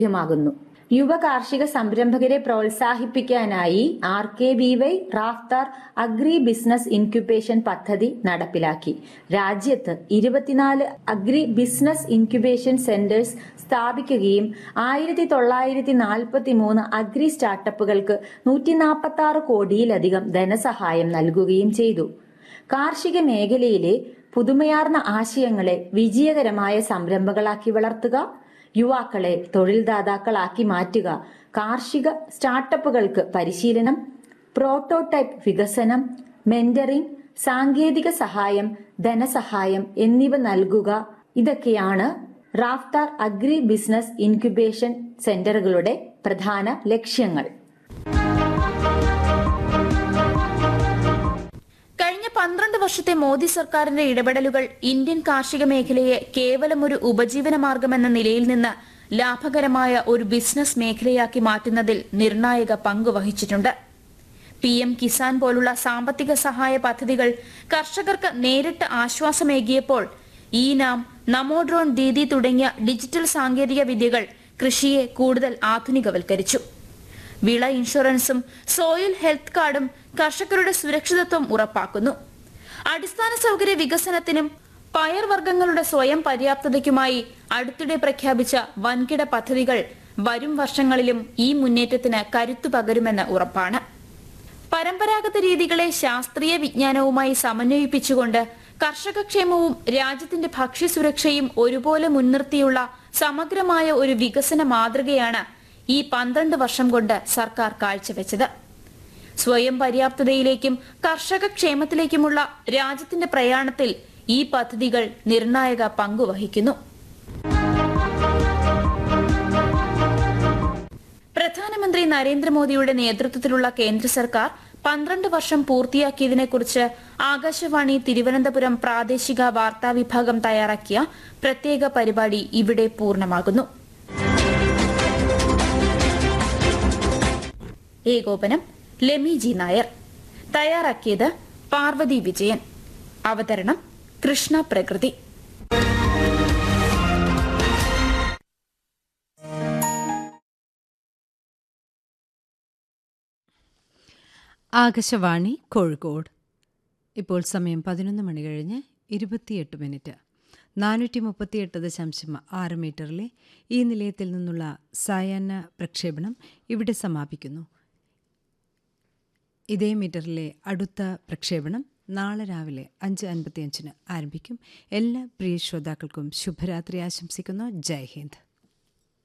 ലഭ്യമാകുന്നു യുവ കാർഷിക സംരംഭകരെ പ്രോത്സാഹിപ്പിക്കാനായി R K B Y Raftaar agri business incubation പദ്ധതി നടപ്പിലാക്കി രാജ്യത്ത് ഇരുപത്തിനാല് അഗ്രി ബിസിനസ് ഇൻക്യുബേഷൻ സെന്റേഴ്സ് സ്ഥാപിക്കുകയും ആയിരത്തി തൊള്ളായിരത്തി നാൽപ്പത്തി മൂന്ന് അഗ്രി സ്റ്റാർട്ടപ്പുകൾക്ക് നൂറ്റി നാൽപ്പത്തി ആറ് കോടിയിലധികം ധനസഹായം നൽകുകയും ചെയ്തു കാർഷിക മേഖലയിലെ പുതുമയാർന്ന ആശയങ്ങളെ വിജയകരമായ സംരംഭങ്ങളാക്കി വളർത്തുക യുവാക്കളെ തൊഴിൽദാതാക്കളാക്കി മാറ്റുക കാർഷിക സ്റ്റാർട്ടപ്പുകൾക്ക് പരിശീലനം പ്രോട്ടോടൈപ്പ് വികസനം മെന്ററിംഗ് സാങ്കേതിക സഹായം ധനസഹായം എന്നിവ നൽകുക ഇതൊക്കെയാണ് റാഫ്താർ അഗ്രി ബിസിനസ് ഇൻക്യുബേഷൻ സെന്ററുകളുടെ പ്രധാന ലക്ഷ്യങ്ങൾ കഴിഞ്ഞ പന്ത്രണ്ട് വർഷത്തെ മോദി സർക്കാരിന്റെ ഇടപെടലുകൾ ഇന്ത്യൻ കാർഷിക മേഖലയെ കേവലം ഒരു ഉപജീവന മാർഗമെന്ന നിലയിൽ നിന്ന് ലാഭകരമായ ഒരു ബിസിനസ് മേഖലയാക്കി മാറ്റുന്നതിൽ നിർണായക പങ്ക് വഹിച്ചിട്ടുണ്ട് പി എം കിസാൻ പോലുള്ള സാമ്പത്തിക സഹായ പദ്ധതികൾ കർഷകർക്ക് നേരിട്ട് ആശ്വാസമേകിയപ്പോൾ ഈ നാം നമോ ഡ്രോൺ ദീദി തുടങ്ങിയ ഡിജിറ്റൽ സാങ്കേതിക വിദ്യകൾ കൃഷിയെ കൂടുതൽ ആധുനികവൽക്കരിച്ചു വിള ഇൻഷുറൻസും സോയിൽ ഹെൽത്ത് കാർഡും കർഷകരുടെ സുരക്ഷിതത്വം ഉറപ്പാക്കുന്നു അടിസ്ഥാന സൗകര്യ വികസനത്തിനും പയർവർഗ്ഗങ്ങളുടെ സ്വയം പര്യാപ്തതയ്ക്കുമായി അടുത്തിടെ പ്രഖ്യാപിച്ച വൻകിട പദ്ധതികൾ വരും വർഷങ്ങളിലും ഈ മുന്നേറ്റത്തിന് കരുത്തു പകരുമെന്ന് ഉറപ്പാണ് പരമ്പരാഗത രീതികളെ ശാസ്ത്രീയ വിജ്ഞാനവുമായി സമന്വയിപ്പിച്ചുകൊണ്ട് കർഷകക്ഷേമവും രാജ്യത്തിന്റെ ഭക്ഷ്യസുരക്ഷയും ഒരുപോലെ മുൻനിർത്തിയുള്ള സമഗ്രമായ ഒരു വികസന മാതൃകയാണ് ഈ പന്ത്രണ്ട് വർഷം കൊണ്ട് സർക്കാർ കാഴ്ചവെച്ചത് സ്വയം പര്യാപ്തതയിലേക്കും കർഷക ക്ഷേമത്തിലേക്കുമുള്ള രാജ്യത്തിന്റെ പ്രയാണത്തിൽ ഈ പദ്ധതികൾ നിർണായക പങ്കുവഹിക്കുന്നു പ്രധാനമന്ത്രി നരേന്ദ്രമോദിയുടെ നേതൃത്വത്തിലുള്ള കേന്ദ്ര സർക്കാർ പന്ത്രണ്ട് വർഷം പൂർത്തിയാക്കിയതിനെക്കുറിച്ച് ആകാശവാണി തിരുവനന്തപുരം പ്രാദേശിക വാർത്താ വിഭാഗം തയ്യാറാക്കിയ പ്രത്യേക പരിപാടി ഇവിടെ പൂർണ്ണമാകുന്നു ഏകോപനം ലെമി ജി നായർ തയ്യാറാക്കിയത് പാർവതി വിജയൻ അവതരണം കൃഷ്ണ പ്രകൃതി ആകാശവാണി കോഴിക്കോട് ഇപ്പോൾ സമയം പതിനൊന്ന് മണി കഴിഞ്ഞ് ഇരുപത്തിയെട്ട് മിനിറ്റ് നാനൂറ്റി മുപ്പത്തിയെട്ട് ദശാംശം ആറ് മീറ്ററിലെ ഈ നിലയത്തിൽ നിന്നുള്ള സായാഹ്ന പ്രക്ഷേപണം ഇവിടെ സമാപിക്കുന്നു ഇതേ മീറ്ററിലെ അടുത്ത പ്രക്ഷേപണം നാളെ രാവിലെ അഞ്ച് അൻപത്തിയഞ്ചിന് ആരംഭിക്കും എല്ലാ പ്രിയ ശ്രോതാക്കൾക്കും ശുഭരാത്രി ആശംസിക്കുന്നു ജയ് ഹിന്ദ്